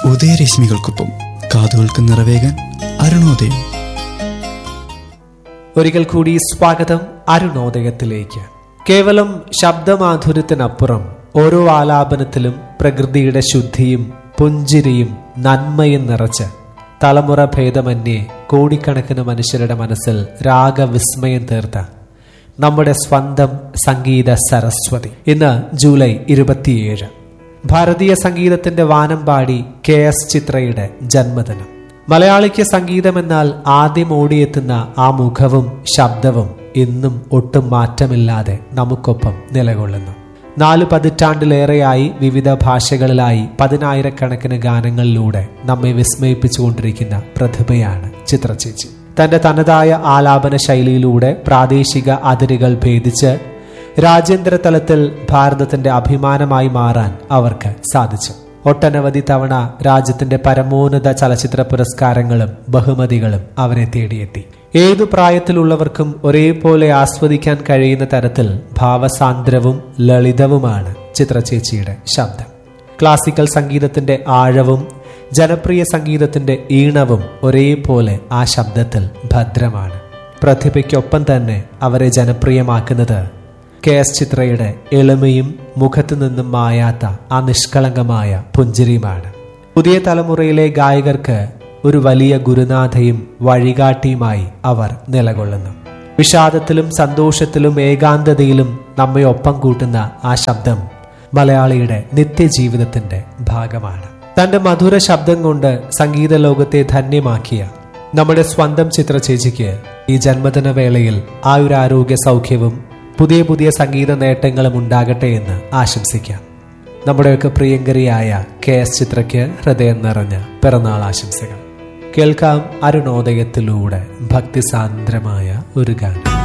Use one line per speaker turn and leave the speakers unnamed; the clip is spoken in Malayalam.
ഉദയരശ്മികൾക്കൊപ്പം കാതുകൾക്ക് നിറവേകാൻ അരുണോദയം
ഒരിക്കൽ കൂടി സ്വാഗതം അരുണോദയത്തിലേക്ക് കേവലം ശബ്ദമാധുര്യത്തിനപ്പുറം ഓരോ ആലാപനത്തിലും പ്രകൃതിയുടെ ശുദ്ധിയും പുഞ്ചിരിയും നന്മയും നിറച്ച് തലമുറ ഭേദമന്യേ കോടിക്കണക്കിന് മനുഷ്യരുടെ മനസ്സിൽ രാഗവിസ്മയം തീർത്ത നമ്മുടെ സ്വന്തം സംഗീത സരസ്വതി ഇന്ന് ജൂലൈ ഇരുപത്തിയേഴ് ഭാരതീയ സംഗീതത്തിന്റെ വാനം പാടി കെ എസ് ചിത്രയുടെ ജന്മദിനം മലയാളിക്ക് സംഗീതമെന്നാൽ ആദ്യം ഓടിയെത്തുന്ന ആ മുഖവും ശബ്ദവും ഇന്നും ഒട്ടും മാറ്റമില്ലാതെ നമുക്കൊപ്പം നിലകൊള്ളുന്നു നാല് പതിറ്റാണ്ടിലേറെയായി വിവിധ ഭാഷകളിലായി പതിനായിരക്കണക്കിന് ഗാനങ്ങളിലൂടെ നമ്മെ വിസ്മയിപ്പിച്ചുകൊണ്ടിരിക്കുന്ന പ്രതിഭയാണ് ചിത്രചേച്ചി തന്റെ തനതായ ആലാപന ശൈലിയിലൂടെ പ്രാദേശിക അതിരുകൾ ഭേദിച്ച് രാജ്യാന്തര തലത്തിൽ ഭാരതത്തിന്റെ അഭിമാനമായി മാറാൻ അവർക്ക് സാധിച്ചു ഒട്ടനവധി തവണ രാജ്യത്തിന്റെ പരമോന്നത ചലച്ചിത്ര പുരസ്കാരങ്ങളും ബഹുമതികളും അവരെ തേടിയെത്തി ഏതു പ്രായത്തിലുള്ളവർക്കും ഒരേപോലെ ആസ്വദിക്കാൻ കഴിയുന്ന തരത്തിൽ ഭാവസാന്ദ്രവും ലളിതവുമാണ് ചിത്രചേച്ചിയുടെ ശബ്ദം ക്ലാസിക്കൽ സംഗീതത്തിന്റെ ആഴവും ജനപ്രിയ സംഗീതത്തിന്റെ ഈണവും ഒരേപോലെ ആ ശബ്ദത്തിൽ ഭദ്രമാണ് പ്രതിഭയ്ക്കൊപ്പം തന്നെ അവരെ ജനപ്രിയമാക്കുന്നത് കെ എസ് ചിത്രയുടെ എളിമയും മുഖത്തു നിന്നും മായാത്ത ആ നിഷ്കളങ്കമായ പുഞ്ചിരിയുമാണ് പുതിയ തലമുറയിലെ ഗായകർക്ക് ഒരു വലിയ ഗുരുനാഥയും വഴികാട്ടിയുമായി അവർ നിലകൊള്ളുന്നു വിഷാദത്തിലും സന്തോഷത്തിലും ഏകാന്തതയിലും നമ്മെ ഒപ്പം കൂട്ടുന്ന ആ ശബ്ദം മലയാളിയുടെ നിത്യജീവിതത്തിന്റെ ഭാഗമാണ് തന്റെ മധുര ശബ്ദം കൊണ്ട് സംഗീത ലോകത്തെ ധന്യമാക്കിയ നമ്മുടെ സ്വന്തം ചിത്രചേച്ചിക്ക് ഈ ജന്മദിന വേളയിൽ ആയുരാരോഗ്യ സൗഖ്യവും പുതിയ പുതിയ സംഗീത നേട്ടങ്ങളും ഉണ്ടാകട്ടെ എന്ന് ആശംസിക്കാം നമ്മുടെയൊക്കെ പ്രിയങ്കരിയായ കെ എസ് ചിത്രയ്ക്ക് ഹൃദയം നിറഞ്ഞ പിറന്നാൾ ആശംസകൾ കേൾക്കാം അരുണോദയത്തിലൂടെ ഭക്തിസാന്ദ്രമായ ഒരു ഗാനം